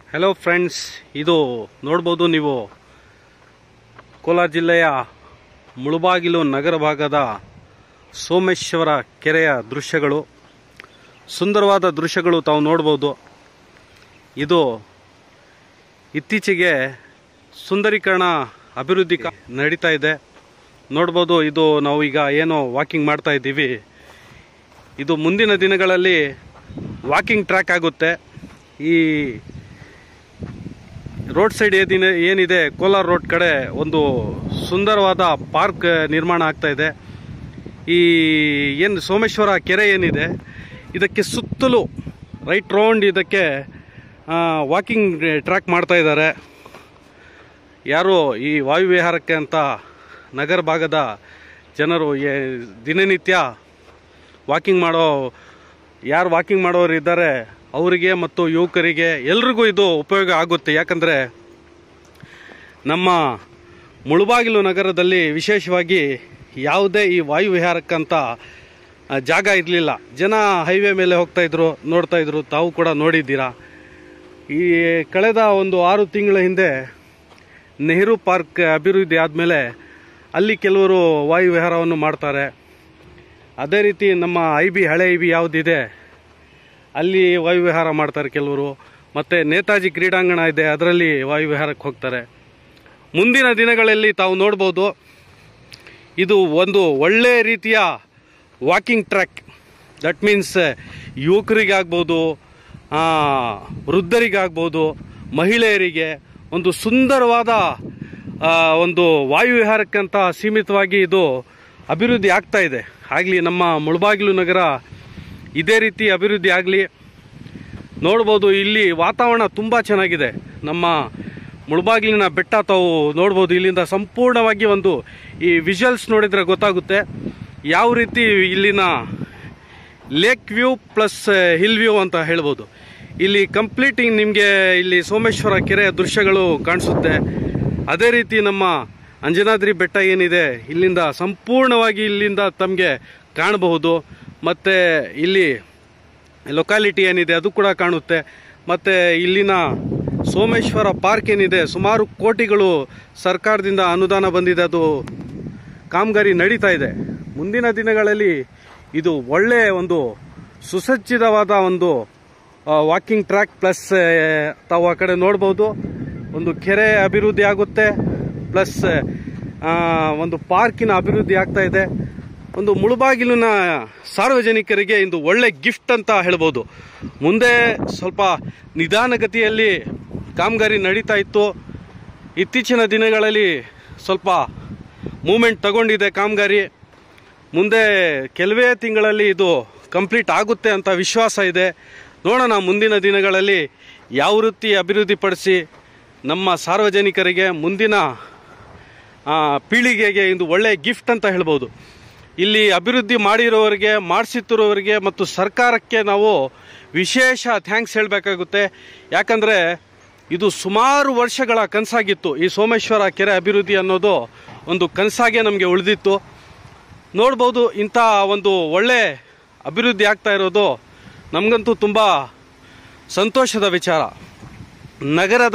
hello friends ಇದು ನೋಡ್ಬೋದು ನೀವು ಕೋಲಾರ ಜಿಲ್ಲೆಯ ಮುಳುಬಾಗಿಲು ನಗರ ಭಾಗದ ಸೋಮೇಶ್ವರ ಕೆರೆಯ ದೃಶ್ಯಗಳು ಸುಂದರವಾದ ದೃಶ್ಯಗಳು ತಾವು ನೋಡ್ಬೋದು ಇದು ಇತ್ತೀಚೆಗೆ ಸುಂದರೀಕರಣ ಅಭಿವೃದ್ಧಿ ಕಾ- ನಡೀತಾ ಇದೆ ನೋಡ್ಬೋದು ಇದು ನಾವು ಈಗ ಏನು ವಾಕಿಂಗ್ ಮಾಡ್ತಾ ಇದ್ದೀವಿ ಇದು ಮುಂದಿನ ದಿನಗಳಲ್ಲಿ ವಾಕಿಂಗ್ ಟ್ರ್ಯಾಕ್ ಆಗುತ್ತೆ ಈ ರೋಡ್ ಸೈಡ್ ಏದಿನ ಏನಿದೆ ಕೋಲಾರ ರೋಡ್ ಕಡೆ ಒಂದು ಸುಂದರವಾದ ಪಾರ್ಕ್ ನಿರ್ಮಾಣ ಆಗ್ತಾ ಇದೆ ಈ ಏನು ಸೋಮೇಶ್ವರ ಕೆರೆ ಏನಿದೆ ಇದಕ್ಕೆ ಸುತ್ತಲೂ ರೈಟ್ ರೌಂಡ್ ಇದಕ್ಕೆ ವಾಕಿಂಗ್ ಟ್ರ್ಯಾಕ್ ಮಾಡ್ತಾ ಇದ್ದಾರೆ ಯಾರು ಈ ವಾಯುವಿಹಾರಕ್ಕೆ ಅಂತ ನಗರ ಭಾಗದ ಜನರು ಏ- ದಿನನಿತ್ಯ ವಾಕಿಂಗ್ ಮಾಡೋ ಯಾರು ವಾಕಿಂಗ್ ಮಾಡೋರು ಇದ್ದಾರೆ ಅವರಿಗೆ ಮತ್ತು ಯುವಕರಿಗೆ ಎಲ್ರಿಗೂ ಇದು ಉಪಯೋಗ ಆಗುತ್ತೆ ಯಾಕಂದರೆ ನಮ್ಮ ಮುಳುಬಾಗಿಲು ನಗರದಲ್ಲಿ ವಿಶೇಷವಾಗಿ ಯಾವುದೇ ಈ ವಾಯು ವಿಹಾರಕ್ಕಂತ ಆ, ಜಾಗ ಇರಲಿಲ್ಲ ಜನ ಹೈವೇ ಮೇಲೆ ಹೋಗ್ತಾ ಇದ್ರು ನೋಡ್ತಾ ಇದ್ರು ತಾವು ಕೂಡ ನೋಡಿದ್ದೀರಾ ಈ ಕಳೆದ ಒಂದು ಆರು ತಿಂಗಳ ಹಿಂದೆ ನೆಹರು ಪಾರ್ಕ್ ಅಭಿವೃದ್ಧಿ ಆದಮೇಲೆ ಅಲ್ಲಿ ಕೆಲವರು ವಾಯು ವಿಹಾರವನ್ನು ಮಾಡ್ತಾರೆ ಅದೇ ರೀತಿ ನಮ್ಮ ಐ ಬಿ ಹಳೆ ಐ ಬಿ ಯಾವುದಿದೆ ಅಲ್ಲಿ ವಾಯು ವಿಹಾರ ಮಾಡ್ತಾರೆ ಕೆಲವರು ಮತ್ತು ನೇತಾಜಿ ಕ್ರೀಡಾಂಗಣ ಇದೆ ಅದರಲ್ಲಿ ವಾಯು ವಿಹಾರಕ್ಕೆ ಹೋಗ್ತಾರೆ ಮುಂದಿನ ದಿನಗಳಲ್ಲಿ ತಾವು ನೋಡ್ಬೋದು ಇದು ಒಂದು ಒಳ್ಳೆಯ ರೀತಿಯ ವಾಕಿಂಗ್ ಟ್ರ್ಯಾಕ್ ದಟ್ ಮೀನ್ಸ್ ಯುವಕರಿಗಾಗ್ಬೋದು ಆ, ವೃದ್ಧರಿಗಾಗ್ಬೋದು ಮಹಿಳೆಯರಿಗೆ ಒಂದು ಸುಂದರವಾದ ಆ, ಒಂದು ವಾಯು ವಿಹಾರಕ್ಕಂತ ಸೀಮಿತವಾಗಿ ಇದು ಅಭಿವೃದ್ಧಿ ಆಗ್ತಾ ಇದೆ ಆಗಲಿ ನಮ್ಮ ಮುಳಬಾಗಿಲು ನಗರ ಇದೇ ರೀತಿ ಅಭಿವೃದ್ಧಿ ಆಗಲಿ ನೋಡ್ಬೋದು ಇಲ್ಲಿ ವಾತಾವರಣ ತುಂಬ ಚೆನ್ನಾಗಿದೆ ನಮ್ಮ ಮುಳಬಾಗಿಲಿನ ಬೆಟ್ಟ ತಾವು ನೋಡ್ಬೋದು ಇಲ್ಲಿಂದ ಸಂಪೂರ್ಣವಾಗಿ ಒಂದು ಈ ವಿಜುವಲ್ಸ್ ನೋಡಿದರೆ ಗೊತ್ತಾಗುತ್ತೆ ಯಾವ ರೀತಿ ಇಲ್ಲಿನ lake view plus hill view ಅಂತ ಹೇಳ್ಬೋದು ಇಲ್ಲಿ ಕಂಪ್ಲೀಟಿಂಗ್ ನಿಮಗೆ ಇಲ್ಲಿ ಸೋಮೇಶ್ವರ ಕೆರೆಯ ದೃಶ್ಯಗಳು ಕಾಣಿಸುತ್ತೆ ಅದೇ ರೀತಿ ನಮ್ಮ ಅಂಜನಾದ್ರಿ ಬೆಟ್ಟ ಏನಿದೆ ಇಲ್ಲಿಂದ ಸಂಪೂರ್ಣವಾಗಿ ಇಲ್ಲಿಂದ ತಮಗೆ ಕಾಣಬಹುದು ಮತ್ತು ಇಲ್ಲಿ ಲೊಕ್ಯಾಲಿಟಿ ಏನಿದೆ ಅದು ಕೂಡ ಕಾಣುತ್ತೆ ಮತ್ತು ಇಲ್ಲಿನ ಸೋಮೇಶ್ವರ ಪಾರ್ಕ್ ಏನಿದೆ ಸುಮಾರು ಕೋಟಿಗಳು ಸರ್ಕಾರದಿಂದ ಅನುದಾನ ಬಂದಿದೆ ಅದು ಕಾಮಗಾರಿ ನಡೀತಾ ಇದೆ ಮುಂದಿನ ದಿನಗಳಲ್ಲಿ ಇದು ಒಳ್ಳೆಯ ಒಂದು ಸುಸಜ್ಜಿತವಾದ ಒಂದು ವಾಕಿಂಗ್ ಟ್ರ್ಯಾಕ್ ಪ್ಲಸ್ ತಾವು ಆ ಕಡೆ ನೋಡ್ಬೋದು ಒಂದು ಕೆರೆ ಅಭಿವೃದ್ಧಿ ಆಗುತ್ತೆ ಪ್ಲಸ್ ಒಂದು ಪಾರ್ಕಿನ ಅಭಿವೃದ್ಧಿ ಆಗ್ತಾ ಇದೆ ಒಂದು ಮುಳುಬಾಗಿಲಿನ ಸಾರ್ವಜನಿಕರಿಗೆ ಇದು ಒಳ್ಳೆ ಗಿಫ್ಟ್ ಅಂತ ಹೇಳ್ಬೋದು ಮುಂದೆ ಸ್ವಲ್ಪ ನಿಧಾನಗತಿಯಲ್ಲಿ ಕಾಮಗಾರಿ ನಡೀತಾ ಇತ್ತು ಇತ್ತೀಚಿನ ದಿನಗಳಲ್ಲಿ ಸ್ವಲ್ಪ ಮೂಮೆಂಟ್ ತಗೊಂಡಿದೆ ಕಾಮಗಾರಿ ಮುಂದೆ ಕೆಲವೇ ತಿಂಗಳಲ್ಲಿ ಇದು ಕಂಪ್ಲೀಟ್ ಆಗುತ್ತೆ ಅಂತ ವಿಶ್ವಾಸ ಇದೆ ನೋಡೋಣ ಮುಂದಿನ ದಿನಗಳಲ್ಲಿ ಯಾವ ರೀತಿ ಅಭಿವೃದ್ಧಿಪಡಿಸಿ ನಮ್ಮ ಸಾರ್ವಜನಿಕರಿಗೆ ಮುಂದಿನ ಆ, ಪೀಳಿಗೆಗೆ ಇದು ಒಳ್ಳೆಯ ಗಿಫ್ಟ್ ಅಂತ ಹೇಳ್ಬೋದು ಇಲ್ಲಿ ಅಭಿವೃದ್ಧಿ ಮಾಡಿರೋರಿಗೆ ಮಾಡಿಸುತ್ತಿರೋರಿಗೆ ಮತ್ತು ಸರ್ಕಾರಕ್ಕೆ ನಾವು ವಿಶೇಷ ಥ್ಯಾಂಕ್ಸ್ ಹೇಳಬೇಕಾಗುತ್ತೆ ಯಾಕಂದರೆ ಇದು ಸುಮಾರು ವರ್ಷಗಳ ಕನಸಾಗಿತ್ತು ಈ ಸೋಮೇಶ್ವರ ಕೆರೆ ಅಭಿವೃದ್ಧಿ ಅನ್ನೋದು ಒಂದು ಕನಸಾಗೆ ನಮಗೆ ಉಳಿದಿತ್ತು ನೋಡ್ಬೋದು ಇಂಥ ಒಂದು ಒಳ್ಳೆ ಅಭಿವೃದ್ಧಿ ಆಗ್ತಾ ಇರೋದು ನಮಗಂತೂ ತುಂಬ ಸಂತೋಷದ ವಿಚಾರ ನಗರದ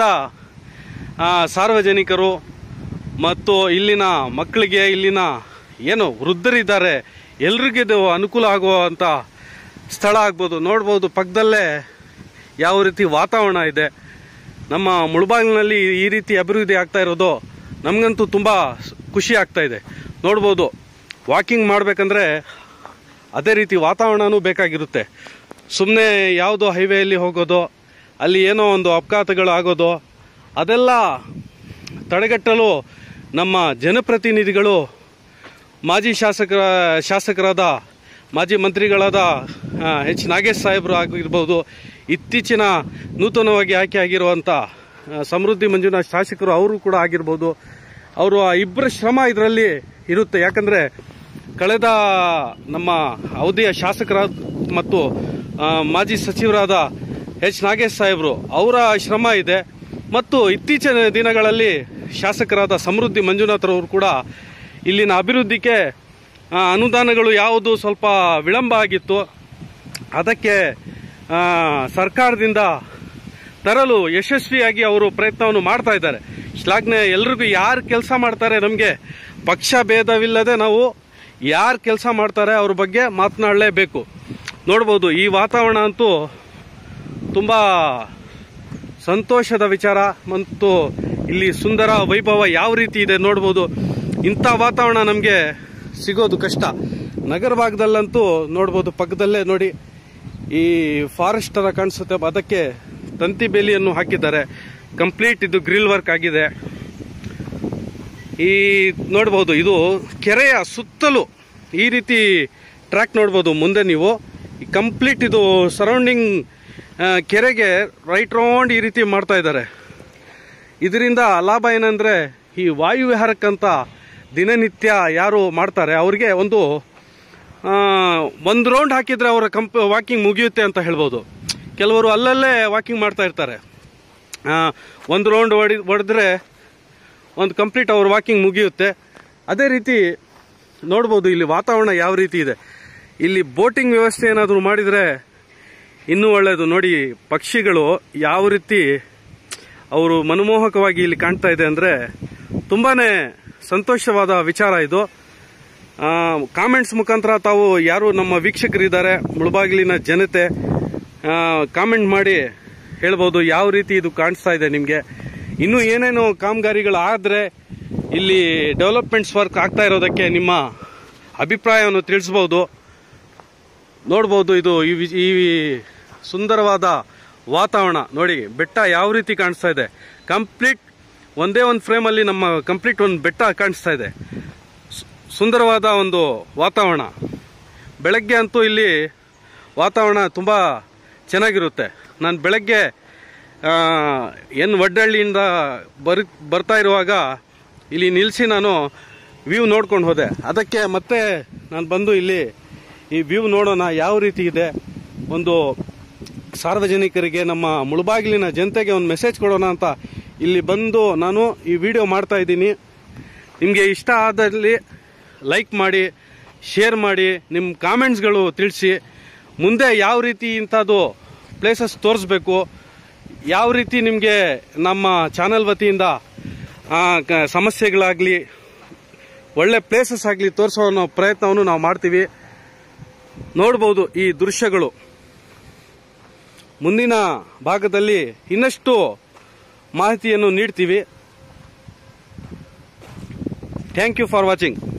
ಆ, ಸಾರ್ವಜನಿಕರು ಮತ್ತು ಇಲ್ಲಿನ ಮಕ್ಕಳಿಗೆ ಇಲ್ಲಿನ ಏನು ವೃದ್ಧರಿದ್ದಾರೆ ಎಲ್ರಿಗೂ ಇದು ಅನುಕೂಲ ಆಗುವಂಥ ಸ್ಥಳ ಆಗ್ಬೋದು ನೋಡ್ಬೋದು ಪಕ್ಕದಲ್ಲೇ ಯಾವ ರೀತಿ ವಾತಾವರಣ ಇದೆ ನಮ್ಮ ಮುಳಬಾಗಿಲಿನಲ್ಲಿ ಈ ರೀತಿ ಅಭಿವೃದ್ಧಿ ಆಗ್ತಾ ಇರೋದು ನಮಗಂತೂ ತುಂಬ ಖುಷಿ ಆಗ್ತಾ ಇದೆ ನೋಡ್ಬೋದು ವಾಕಿಂಗ್ ಮಾಡಬೇಕಂದ್ರೆ ಅದೇ ರೀತಿ ವಾತಾವರಣನೂ ಬೇಕಾಗಿರುತ್ತೆ ಸುಮ್ಮನೆ ಯಾವುದೋ ಹೈವೇಯಲ್ಲಿ ಹೋಗೋದು ಅಲ್ಲಿ ಏನೋ ಒಂದು ಅಪಘಾತಗಳು ಆಗೋದು ಅದೆಲ್ಲ ತಡೆಗಟ್ಟಲು ನಮ್ಮ ಜನಪ್ರತಿನಿಧಿಗಳು ಮಾಜಿ ಶಾಸಕರ ಶಾಸಕರಾದ ಮಾಜಿ ಮಂತ್ರಿಗಳಾದ ಆ, ಎಚ್ ನಾಗೇಶ್ ಸಾಹೇಬರು ಆಗಿರ್ಬೋದು ಇತ್ತೀಚಿನ ನೂತನವಾಗಿ ಆಯ್ಕೆ ಆಗಿರುವಂಥ ಆ, ಸಮೃದ್ಧಿ ಮಂಜುನಾಥ್ ಶಾಸಕರು ಅವರು ಕೂಡ ಆಗಿರ್ಬೋದು ಅವರು ಆ ಇಬ್ಬರ ಶ್ರಮ ಇದರಲ್ಲಿ ಇರುತ್ತೆ ಯಾಕಂದರೆ ಕಳೆದ ನಮ್ಮ ಅವಧಿಯ ಶಾಸಕರಾದ ಮತ್ತು ಆ, ಮಾಜಿ ಸಚಿವರಾದ ಎಚ್ ನಾಗೇಶ್ ಸಾಹೇಬರು ಅವರ ಶ್ರಮ ಇದೆ ಮತ್ತು ಇತ್ತೀಚಿನ ದಿನಗಳಲ್ಲಿ ಶಾಸಕರಾದ ಸಮೃದ್ಧಿ ಮಂಜುನಾಥರವರು ಕೂಡ ಇಲ್ಲಿನ ಅಭಿವೃದ್ಧಿಗೆ ಆ, ಅನುದಾನಗಳು ಯಾವುದು ಸ್ವಲ್ಪ ವಿಳಂಬ ಆಗಿತ್ತು ಅದಕ್ಕೆ ಆ, ಸರ್ಕಾರದಿಂದ ತರಲು ಯಶಸ್ವಿಯಾಗಿ ಅವರು ಪ್ರಯತ್ನವನ್ನು ಮಾಡ್ತಾ ಇದ್ದಾರೆ ಶ್ಲಾಘನೆ ಎಲ್ರಿಗೂ ಯಾರು ಕೆಲಸ ಮಾಡ್ತಾರೆ ನಮಗೆ ಪಕ್ಷ ಭೇದವಿಲ್ಲದೆ ನಾವು ಯಾರು ಕೆಲಸ ಮಾಡ್ತಾರೆ ಅವ್ರ ಬಗ್ಗೆ ಮಾತನಾಡಲೇಬೇಕು ನೋಡ್ಬೋದು ಈ ವಾತಾವರಣ ಅಂತೂ ತುಂಬ ಸಂತೋಷದ ವಿಚಾರ ಮತ್ತು ಇಲ್ಲಿ ಸುಂದರ ವೈಭವ ಯಾವ ರೀತಿ ಇದೆ ನೋಡ್ಬೋದು ಇಂಥ ವಾತಾವರಣ ನಮಗೆ ಸಿಗೋದು ಕಷ್ಟ ನಗರ ಭಾಗದಲ್ಲಂತೂ ನೋಡ್ಬೋದು ಪಕ್ಕದಲ್ಲೇ ನೋಡಿ ಈ ಫಾರೆಸ್ಟ್ ತರ ಕಾಣಿಸುತ್ತೆ ಅದಕ್ಕೆ ತಂತಿ ಬೇಲಿಯನ್ನು ಹಾಕಿದ್ದಾರೆ ಕಂಪ್ಲೀಟ್ ಇದು ಗ್ರಿಲ್ ವರ್ಕ್ ಆಗಿದೆ ಈ ನೋಡ್ಬೋದು ಇದು ಕೆರೆಯ ಸುತ್ತಲೂ ಈ ರೀತಿ ಟ್ರ್ಯಾಕ್ ನೋಡ್ಬೋದು ಮುಂದೆ ನೀವು ಕಂಪ್ಲೀಟ್ ಇದು ಸರೌಂಡಿಂಗ್ ಕೆರೆಗೆ ರೈಟ್ ರೌಂಡ್ ಈ ರೀತಿ ಮಾಡ್ತಾ ಇದ್ದಾರೆ ಇದರಿಂದ ಲಾಭ ಏನಂದ್ರೆ ಈ ವಾಯು ವಿಹಾರಕ್ಕಂತ ದಿನನಿತ್ಯ ಯಾರು ಮಾಡ್ತಾರೆ ಅವ್ರಿಗೆ ಒಂದು ಒಂದು ರೌಂಡ್ ಹಾಕಿದ್ರೆ ಅವರ ಕಂಪ್ ವಾಕಿಂಗ್ ಮುಗಿಯುತ್ತೆ ಅಂತ ಹೇಳ್ಬೋದು ಕೆಲವರು ಅಲ್ಲಲ್ಲೇ ವಾಕಿಂಗ್ ಮಾಡ್ತಾ ಇರ್ತಾರೆ ಒಂದು ರೌಂಡ್ ಹೊಡಿ ಹೊಡೆದ್ರೆ ಒಂದು ಕಂಪ್ಲೀಟ್ ಅವ್ರ ವಾಕಿಂಗ್ ಮುಗಿಯುತ್ತೆ ಅದೇ ರೀತಿ ನೋಡ್ಬೋದು ಇಲ್ಲಿ ವಾತಾವರಣ ಯಾವ ರೀತಿ ಇದೆ ಇಲ್ಲಿ ಬೋಟಿಂಗ್ ವ್ಯವಸ್ಥೆ ಏನಾದರೂ ಮಾಡಿದರೆ ಇನ್ನೂ ಒಳ್ಳೆಯದು ನೋಡಿ ಪಕ್ಷಿಗಳು ಯಾವ ರೀತಿ ಅವರು ಮನಮೋಹಕವಾಗಿ ಇಲ್ಲಿ ಕಾಣ್ತಾ ಇದೆ ಅಂದರೆ ತುಂಬಾ ಸಂತೋಷವಾದ ವಿಚಾರ ಇದು ಕಾಮೆಂಟ್ಸ್ ಮುಖಾಂತರ ತಾವು ಯಾರು ನಮ್ಮ ವೀಕ್ಷಕರಿದ್ದಾರೆ ಮುಳಬಾಗಿಲಿನ ಜನತೆ ಕಾಮೆಂಟ್ ಮಾಡಿ ಹೇಳ್ಬೋದು ಯಾವ ರೀತಿ ಇದು ಕಾಣಿಸ್ತಾ ಇದೆ ನಿಮಗೆ ಇನ್ನೂ ಏನೇನು ಕಾಮಗಾರಿಗಳು ಆದರೆ ಇಲ್ಲಿ ಡೆವಲಪ್ಮೆಂಟ್ಸ್ ವರ್ಕ್ ಆಗ್ತಾ ಇರೋದಕ್ಕೆ ನಿಮ್ಮ ಅಭಿಪ್ರಾಯವನ್ನು ತಿಳಿಸ್ಬೋದು ನೋಡ್ಬೋದು ಇದು ಈ ವಿ- ಈ ಸುಂದರವಾದ ವಾತಾವರಣ ನೋಡಿ ಬೆಟ್ಟ ಯಾವ ರೀತಿ ಕಾಣಿಸ್ತಾ ಇದೆ ಕಂಪ್ಲೀಟ್ ಒಂದೇ ಒಂದು ಫ್ರೇಮಲ್ಲಿ ನಮ್ಮ ಕಂಪ್ಲೀಟ್ ಒಂದು ಬೆಟ್ಟ ಕಾಣಿಸ್ತಾ ಇದೆ ಸು- ಸುಂದರವಾದ ಒಂದು ವಾತಾವರಣ ಬೆಳಗ್ಗೆ ಅಂತೂ ಇಲ್ಲಿ ವಾತಾವರಣ ತುಂಬ ಚೆನ್ನಾಗಿರುತ್ತೆ ನಾನು ಬೆಳಗ್ಗೆ ಎನ್ ವಡ್ಡಳ್ಳಿಯಿಂದ ಬರ್ ಬರ್ತಾ ಇರುವಾಗ ಇಲ್ಲಿ ನಿಲ್ಲಿಸಿ ನಾನು ವ್ಯೂ ನೋಡ್ಕೊಂಡು ಹೋದೆ ಅದಕ್ಕೆ ಮತ್ತೆ ನಾನು ಬಂದು ಇಲ್ಲಿ ಈ ವ್ಯೂ ನೋಡೋಣ ಯಾವ ರೀತಿ ಇದೆ ಒಂದು ಸಾರ್ವಜನಿಕರಿಗೆ ನಮ್ಮ ಮುಳುಬಾಗಿಲಿನ ಜನತೆಗೆ ಒಂದು ಮೆಸೇಜ್ ಕೊಡೋಣ ಅಂತ ಇಲ್ಲಿ ಬಂದು ನಾನು ಈ ವಿಡಿಯೋ ಮಾಡ್ತಾ ಇದ್ದೀನಿ ನಿಮಗೆ ಇಷ್ಟ ಆದಲ್ಲಿ ಲೈಕ್ ಮಾಡಿ ಶೇರ್ ಮಾಡಿ ನಿಮ್ಮ ಕಾಮೆಂಟ್ಸ್ಗಳು ತಿಳಿಸಿ ಮುಂದೆ ಯಾವ ರೀತಿ ಇಂಥದ್ದು ಪ್ಲೇಸಸ್ ತೋರಿಸ್ಬೇಕು ಯಾವ ರೀತಿ ನಿಮಗೆ ನಮ್ಮ ಚಾನೆಲ್ ವತಿಯಿಂದ ಆ, ಕ- ಸಮಸ್ಯೆಗಳಾಗಲಿ ಒಳ್ಳೆ ಪ್ಲೇಸಸ್ ಆಗಲಿ ತೋರಿಸೋ ಅನ್ನೋ ಪ್ರಯತ್ನವನ್ನು ನಾವು ಮಾಡ್ತೀವಿ ನೋಡ್ಬೋದು ಈ ದೃಶ್ಯಗಳು ಮುಂದಿನ ಭಾಗದಲ್ಲಿ ಇನ್ನಷ್ಟು ಮಾಹಿತಿಯನ್ನು ನೀಡ್ತೀವಿ ಥ್ಯಾಂಕ್ ಯು ಫಾರ್ ವಾಚಿಂಗ್